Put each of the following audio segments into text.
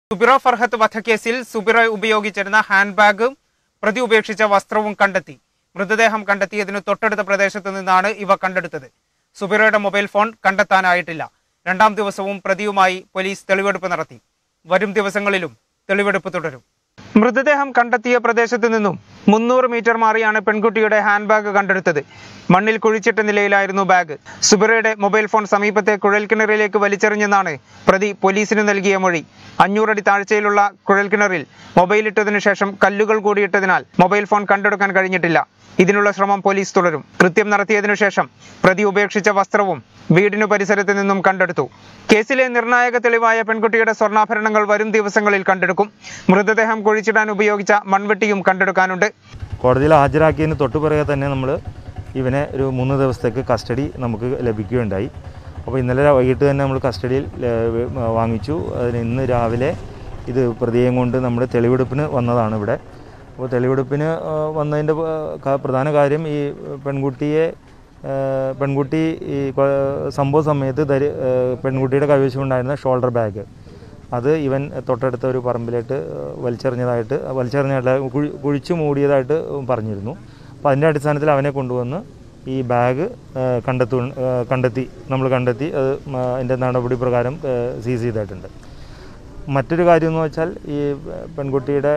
സുബിറ ഫർഹത്ത് വധക്കേസിൽ സുബിറ ഉപയോഗിച്ചിരുന്ന ഹാൻഡ് ബാഗും പ്രതി ഉപേക്ഷിച്ച വസ്ത്രവും കണ്ടെത്തി മൃതദേഹം കണ്ടെത്തിയതിനു തൊട്ടടുത്ത പ്രദേശത്ത് നിന്നാണ് ഇവ കണ്ടെടുത്തത് സുബിറയുടെ മൊബൈൽ ഫോൺ കണ്ടെത്താനായിട്ടില്ല രണ്ടാം ദിവസവും പ്രതിയുമായി പോലീസ് തെളിവെടുപ്പ് നടത്തി വരും ദിവസങ്ങളിലും തെളിവെടുപ്പ് തുടരും മൃതദേഹം കണ്ടെത്തിയ പ്രദേശത്ത് നിന്നും മുന്നൂറ് മീറ്റർ മാറിയാണ് പെൺകുട്ടിയുടെ ഹാൻഡ് ബാഗ് കണ്ടെടുത്തത് മണ്ണിൽ കുഴിച്ചിട്ട നിലയിലായിരുന്നു ബാഗ് സുബിറയുടെ മൊബൈൽ ഫോൺ സമീപത്തെ കുഴൽക്കിണറിലേക്ക് വലിച്ചെറിഞ്ഞെന്നാണ് പ്രതി പോലീസിന് നൽകിയ മൊഴി അഞ്ഞൂറടി താഴ്ചയിലുള്ള കുഴൽക്കിണറിൽ മൊബൈൽ ഇട്ടതിനു ശേഷം കല്ലുകൾ കൂടിയിട്ടതിനാൽ മൊബൈൽ ഫോൺ കണ്ടെടുക്കാൻ കഴിഞ്ഞിട്ടില്ല ഇതിനുള്ള ശ്രമം പോലീസ് തുടരും കൃത്യം നടത്തിയതിനു ശേഷം പ്രതി ഉപേക്ഷിച്ച വസ്ത്രവും വീടിനു പരിസരത്ത് നിന്നും കണ്ടെടുത്തു കേസിലെ നിർണായക തെളിവായ പെൺകുട്ടിയുടെ സ്വർണ്ണാഭരണങ്ങൾ വരും ദിവസങ്ങളിൽ കണ്ടെടുക്കും മൃതദേഹം കുഴിച്ചിടാൻ ഉപയോഗിച്ച മൺവെട്ടിയും കണ്ടെടുക്കാനുണ്ട് കോടതിയിൽ ഹാജരാക്കിയതിന് തൊട്ടു പിറകെ തന്നെ നമ്മൾ ഇവനെ ഒരു മൂന്ന് ദിവസത്തേക്ക് കസ്റ്റഡി നമുക്ക് ലഭിക്കുകയുണ്ടായി അപ്പോൾ ഇന്നലെ വൈകിട്ട് തന്നെ നമ്മൾ കസ്റ്റഡിയിൽ ഏഹ്, വാങ്ങിച്ചു അതിന് ഇന്ന് രാവിലെ ഇത് പ്രതിയെയും കൊണ്ട് നമ്മൾ തെളിവെടുപ്പിന് വന്നതാണ് ഇവിടെ അപ്പോൾ തെളിവെടുപ്പിന് ഏഹ്, വന്നതിൻ്റെ ഏഹ്, ക- പ്രധാന കാര്യം ഈ പെൺകുട്ടിയെ ഏഹ്, പെൺകുട്ടി ഈ കൊ- സംഭവ സമയത്ത് ധരി ഏഹ്, പെൺകുട്ടിയുടെ കൈവശമുണ്ടായിരുന്ന ഷോൾഡർ ബാഗ് അത് ഇവൻ തൊട്ടടുത്ത ഒരു പറമ്പിലേക്ക് വലിച്ചെറിഞ്ഞതായിട്ട് വലിച്ചെറിഞ്ഞായിട്ട് കുഴി കുഴിച്ചു മൂടിയതായിട്ട് പറഞ്ഞിരുന്നു അപ്പോൾ അതിൻ്റെ അടിസ്ഥാനത്തിൽ അവനെ കൊണ്ടുവന്ന് ഈ ബാഗ് കണ്ടെത്തു കണ്ടെത്തി നമ്മൾ കണ്ടെത്തി അത് മ- അതിൻ്റെ നടപടി പ്രകാരം സീസ് ചെയ്തിട്ടുണ്ട് മറ്റൊരു കാര്യം എന്ന് വെച്ചാൽ ഈ പെൺകുട്ടിയുടെ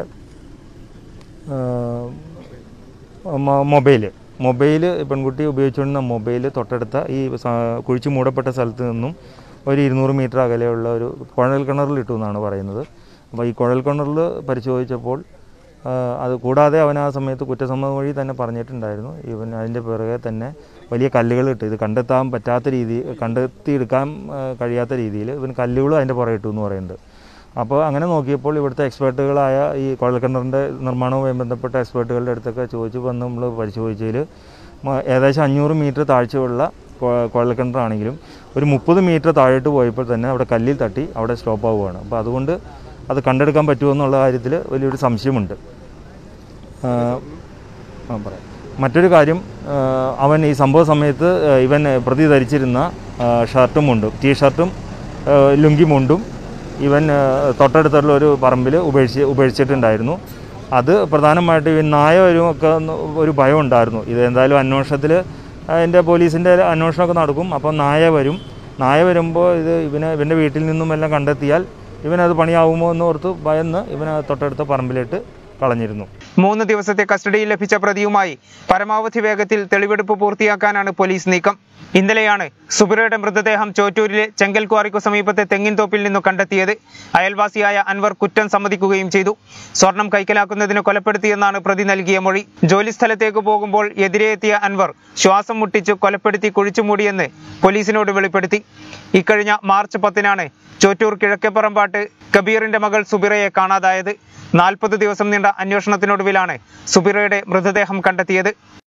മൊബൈൽ മൊബൈൽ പെൺകുട്ടി ഉപയോഗിച്ചുകൊണ്ടിരുന്ന മൊബൈൽ തൊട്ടടുത്ത ഈ സ- കുഴിച്ചു മൂടപ്പെട്ട സ്ഥലത്ത് നിന്നും ഒരു ഇരുന്നൂറ് മീറ്റർ അകലെയുള്ള ഒരു കുഴൽ കിണറിൽ ഇട്ടു എന്നാണ് പറയുന്നത് അപ്പോൾ ഈ കുഴൽ കിണറിൽ പരിശോധിച്ചപ്പോൾ ആ, അത് കൂടാതെ അവൻ ആ സമയത്ത് കുറ്റസമ്മതം വഴി തന്നെ പറഞ്ഞിട്ടുണ്ടായിരുന്നു ഇവൻ അതിൻ്റെ പിറകെ തന്നെ വലിയ കല്ലുകൾ ഇട്ട് ഇത് കണ്ടെത്താൻ പറ്റാത്ത രീതി കണ്ടെത്തിയെടുക്കാൻ ആ, കഴിയാത്ത രീതിയിൽ ഇവൻ കല്ലുകളും അതിൻ്റെ പുറകെ ഇട്ടു എന്ന് പറയുന്നുണ്ട് അപ്പോൾ അങ്ങനെ നോക്കിയപ്പോൾ ഇവിടുത്തെ എക്സ്പേർട്ടുകളായ ഈ കുഴൽക്കിണറിൻ്റെ നിർമ്മാണവുമായി ബന്ധപ്പെട്ട എക്സ്പേർട്ടുകളുടെ അടുത്തൊക്കെ ചോദിച്ച് വന്ന് നമ്മൾ പരിശോധിച്ചതിൽ മ- ഏകദേശം അഞ്ഞൂറ് മീറ്റർ താഴ്ചയുള്ള കൊ- കുഴൽക്കിണറാണെങ്കിലും ഒരു മുപ്പത് മീറ്റർ താഴോട്ട് പോയപ്പോൾ തന്നെ അവിടെ കല്ലിൽ തട്ടി അവിടെ സ്റ്റോപ്പ് ആവുകയാണ് അപ്പോൾ അതുകൊണ്ട് അത് കണ്ടെടുക്കാൻ പറ്റുമോ എന്നുള്ള കാര്യത്തിൽ വലിയൊരു സംശയമുണ്ട് ആ, ആ, പറയാം മറ്റൊരു കാര്യം ആ, അവൻ ഈ സംഭവ സമയത്ത് ആ, ഇവൻ പ്രതി ധരിച്ചിരുന്ന ആ, ഷർട്ടും മുണ്ടും ടീ ഷർട്ടും ആ, ലുങ്കി മുണ്ടും ഇവൻ ആ, തൊട്ടടുത്തുള്ള ഒരു പറമ്പിൽ ഉപേക്ഷിച്ച് ഉപേക്ഷിച്ചിട്ടുണ്ടായിരുന്നു അത് പ്രധാനമായിട്ടും ഈ നായ വരും ഒക്കെ ഒന്ന് ഒരു ഭയം ഉണ്ടായിരുന്നു ഇത് എന്തായാലും അന്വേഷണത്തിൽ അതിൻ്റെ പോലീസിൻ്റെ അന്വേഷണമൊക്കെ നടക്കും അപ്പോൾ നായ വരും നായ വരുമ്പോൾ ഇത് ഇവനെ ഇവൻ്റെ വീട്ടിൽ നിന്നും എല്ലാം കണ്ടെത്തിയാൽ ഇവനത് പണിയാവുമോ എന്ന് ഓർത്ത് ഭയന്ന് ഇവനെ തൊട്ടടുത്ത പറമ്പിലിട്ട് കളഞ്ഞിരുന്നു മൂന്ന് ദിവസത്തെ കസ്റ്റഡിയിൽ ലഭിച്ച പ്രതിയുമായി പരമാവധി വേഗത്തിൽ തെളിവെടുപ്പ് പൂർത്തിയാക്കാനാണ് പോലീസ് നീക്കം ഇന്നലെയാണ് സുബിറയുടെ മൃതദേഹം ചോറ്റൂരിലെ ചെങ്കൽക്വാറിക്കു സമീപത്തെ തെങ്ങിൻതോപ്പിൽ നിന്നു കണ്ടെത്തിയത് അയൽവാസിയായ അൻവർ കുറ്റം സമ്മതിക്കുകയും ചെയ്തു സ്വർണം കൈക്കലാക്കുന്നതിന് കൊലപ്പെടുത്തിയെന്നാണ് പ്രതി നൽകിയ മൊഴി ജോലിസ്ഥലത്തേക്ക് പോകുമ്പോൾ എതിരെ എത്തിയ അൻവർ ശ്വാസം മുട്ടിച്ച് കൊലപ്പെടുത്തി കുഴിച്ചുമൂടിയെന്ന് പോലീസിനോട് വെളിപ്പെടുത്തി ഇക്കഴിഞ്ഞ മാർച്ച് പത്തിനാണ് ചോറ്റൂർ കിഴക്കേപ്പറമ്പാട്ട് കബീറിന്റെ മകൾ സുബിറയെ കാണാതായത് നാൽപ്പത് ദിവസം നീണ്ട അന്വേഷണത്തിനൊടുവിലാണ് സുബിറയുടെ മൃതദേഹം കണ്ടെത്തിയത്